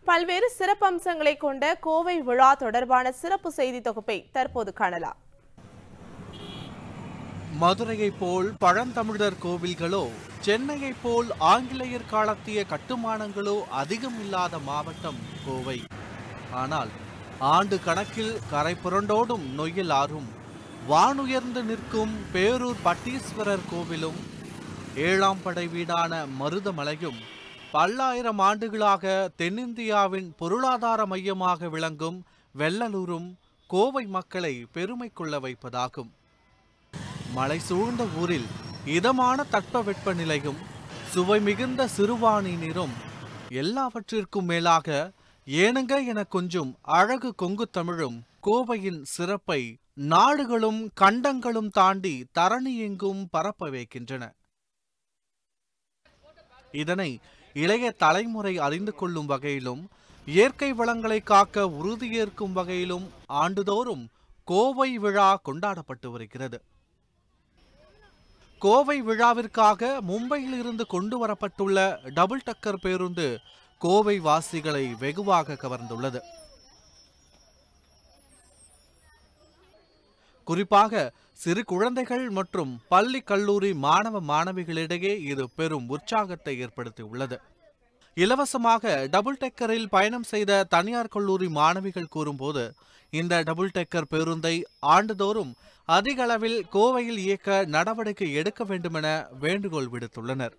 பல்வேறு சிறப்பம்சங்களை கொண்ட கோவை விழா தொடர்பான சிறப்பு செய்தி தொகுப்பை தற்போது காணலாம் மதுரையைப் போல் பழந்தமிழர் கோவில்களோ சென்னையைப் போல் ஆங்கிலேயர் காலத்திய கட்டுமானங்களோ அதிகம் இல்லாத மாவட்டம் கோவை ஆனால் ஆண்டு கணக்கில் கரை புரண்டோடும் நொய்யல் ஆறும் வானுயர்ந்து நிற்கும் பேரூர் பட்டீஸ்வரர் கோவிலும் ஏழாம் படை வீடான மருதமலையும் பல்லாயிரம் ஆண்டுகளாக தென்னிந்தியாவின் பொருளாதார மையமாக விளங்கும் வெள்ளலூரும் கோவை மக்களை பெருமை கொள்ள வைப்பதாகும் மலை சூழ்ந்த ஊரில் இதமான தட்பவெப்ப நிலையும் சுவை மிகுந்த சிறுவாணி நீரும் எல்லாவற்றிற்கும் மேலாக ஏனுங்க என கொஞ்சம் அழகு கொங்கு தமிழும் கோவையின் சிறப்பை நாடுகளும் கண்டங்களும் தாண்டி தரணி எங்கும் பரப்ப வைக்கின்றன இதனை இளைய தலைமுறை அறிந்து கொள்ளும் வகையிலும் இயற்கை வளங்களை காக்க உறுதியேற்கும் வகையிலும் ஆண்டுதோறும் கோவை விழா கொண்டாடப்பட்டு வருகிறது கோவை விழாவிற்காக மும்பையில் இருந்து கொண்டு வரப்பட்டுள்ள டபுள் டக்கர் பேருந்து கோவை வாசிகளை வெகுவாக கவர்ந்துள்ளது குறிப்பாக சிறு குழந்தைகள் மற்றும் பள்ளி கல்லூரி மாணவ மாணவிகளிடையே இது பெரும் உற்சாகத்தை ஏற்படுத்தியுள்ளது இலவசமாக டபுள் டெக்கரில் பயணம் செய்த தனியார் கல்லூரி மாணவிகள் கூறும்போது இந்த டபுள் டெக்கர் பேருந்தை ஆண்டுதோறும் அதிக அளவில் கோவையில் இயக்க நடவடிக்கை எடுக்க வேண்டுமென வேண்டுகோள் விடுத்துள்ளனர்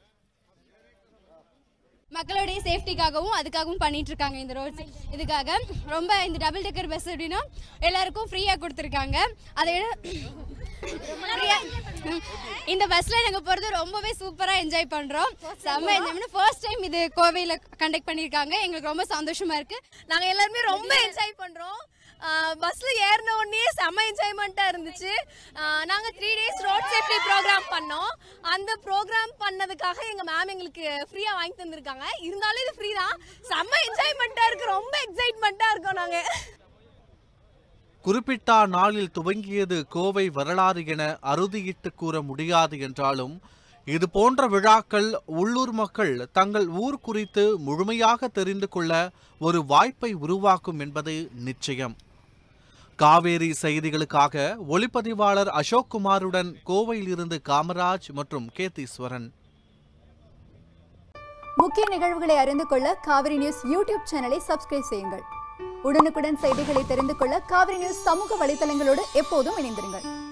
மக்களுடைய சேஃப்டிக்காகவும் அதுக்காகவும் பண்ணிட்டு இருக்காங்க இந்த ரோட்ஸ் இதுக்காக ரொம்ப இந்த டபுள் டெக்கர் பஸ் அப்படின்னா எல்லாருக்கும் ஃப்ரீயாக கொடுத்துருக்காங்க அதை ஃப்ரீயாக இந்த பஸ்ல நாங்கள் போகிறது ரொம்பவே சூப்பராக என்ஜாய் பண்ணுறோம் செம்ம என்ஜாய் ஃபர்ஸ்ட் டைம் இது கோவையில் கண்டக்ட் பண்ணியிருக்காங்க எங்களுக்கு ரொம்ப சந்தோஷமா இருக்கு நாங்கள் எல்லாருமே ரொம்ப என்ஜாய் பண்ணுறோம் பஸ்ஸில் ஏறின உடனே செம்ம என்ஜாய்மெண்ட்டாக இருந்துச்சு நாங்கள் three days road safety program பண்ணோம் அந்த ப்ரோக்ராம் பண்ணதுக்காக எங்கள் மேம் எங்களுக்கு ஃப்ரீயாக வாங்கி தந்திருக்காங்க இருந்தாலும் இது ஃப்ரீ தான் செம்ம என்ஜாய்மெண்ட்டாக இருக்கு ரொம்ப எக்ஸைட்மெண்ட்டாக இருக்கோம் நாங்கள் குறிப்பிட்ட நாளில் துவங்கியது கோவை வரலாறு என அறுதியிட்டு கூற முடியாது என்றாலும் இது போன்ற விழாக்கள் உள்ளூர் மக்கள் தங்கள் ஊர் குறித்து முழுமையாக தெரிந்து கொள்ள ஒரு வாய்ப்பை உருவாக்கும் என்பது நிச்சயம் காவேரி செய்திகளுக்காக ஒளிப்பதிவாளர் அசோக் குமாருடன் கோவையில் இருந்து காமராஜ் மற்றும் கேத்தீஸ்வரன் முக்கிய நிகழ்வுகளை அறிந்து கொள்ள காவிரி நியூஸ் யூடியூப் சேனலை சப்ஸ்கிரைப் செய்யுங்கள் உடனுக்குடன் செய்திகளை தெரிந்து கொள்ள காவிரி நியூஸ் சமூக வலைதளங்களோடு எப்போதும் இணைந்திருங்கள்